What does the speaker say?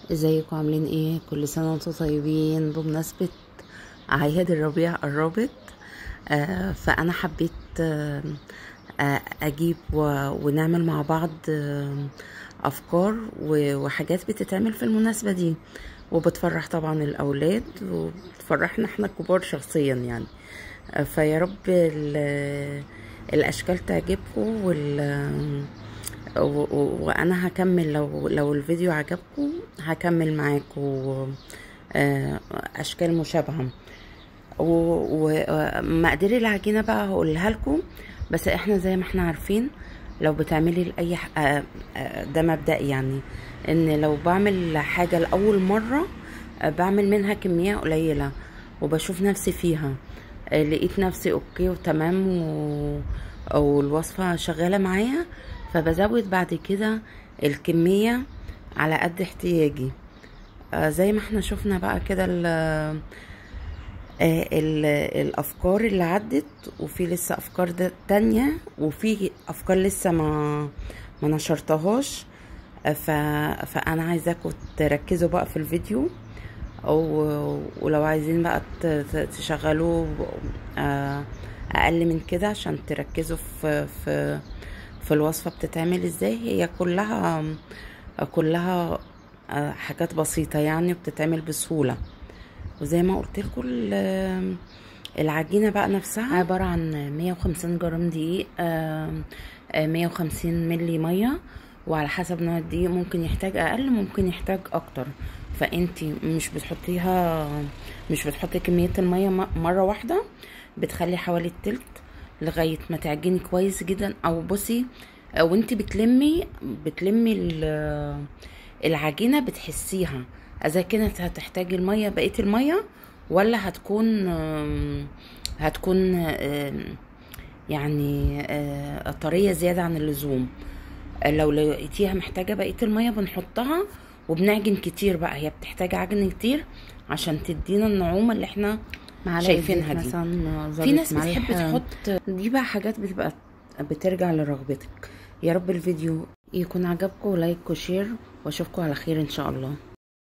ازيكم عاملين ايه كل سنة وانتم طيبين بمناسبة اعياد الربيع قربت آه فانا حبيت آه آه اجيب و- ونعمل مع بعض آه افكار و- وحاجات بتتعمل في المناسبة دي وبتفرح طبعا الاولاد وبتفرحنا احنا الكبار شخصيا يعني آه فيا رب ال- الاشكال تعجبكم وال و- و- وانا هكمل لو لو الفيديو عجبكم هكمل معاكم آه، اشكال مشابهه ومقادير العجينه بقى هقولها لكم بس احنا زي ما احنا عارفين لو بتعملي لاي ح- آه، آه، ده مبدئي يعني ان لو بعمل حاجه لاول مره آه، بعمل منها كميه قليله وبشوف نفسي فيها آه، لقيت نفسي اوكي وتمام و... والوصفه شغاله معايا فبزود بعد كده الكميه على قد احتياجي آه، زي ما احنا شفنا بقى كده ال- آه، ال- الافكار اللي عدت وفي لسه افكار ده- تانية وفي افكار لسه ما ما نشرتهاش آه، ف... فانا عايزاكم تركزوا بقى في الفيديو أو ولو عايزين بقى ت- ت- تشغلوا آه، اقل من كده عشان تركزوا في في في الوصفة بتتعمل ازاي هي كلها كلها آه، حاجات بسيطة يعني وبتتعمل بسهولة وزي ما قلت لكم العجينة بقى نفسها عبارة عن 150 جرام دقيق آه، آه، 150 ملي مية وعلى حسب نوع الدقيق ممكن يحتاج اقل ممكن يحتاج اكتر فانتي مش بتحطيها مش بتحطي كمية المية م- مرة واحدة بتخلي حوالي التلت لغاية ما تعجني كويس جدا او بصي آه، وانتي بتلمي بتلمي ال- العجينة بتحسيها اذا كانت هتحتاج المية بقية المية ولا هتكون آم، هتكون آم، يعني آه، طرية زيادة عن اللزوم لو لقيتيها محتاجة بقية المية بنحطها وبنعجن كتير بقى هي بتحتاج عجن كتير عشان تدينا النعومة اللي احنا معلقة شايفينها زيت دي مثلا في ناس ذرة بتحب ملح. تحط دي بقى حاجات بتبقى بترجع لرغبتك يا رب الفيديو يكون عجبكم لايك وشير واشوفكم على خير ان شاء الله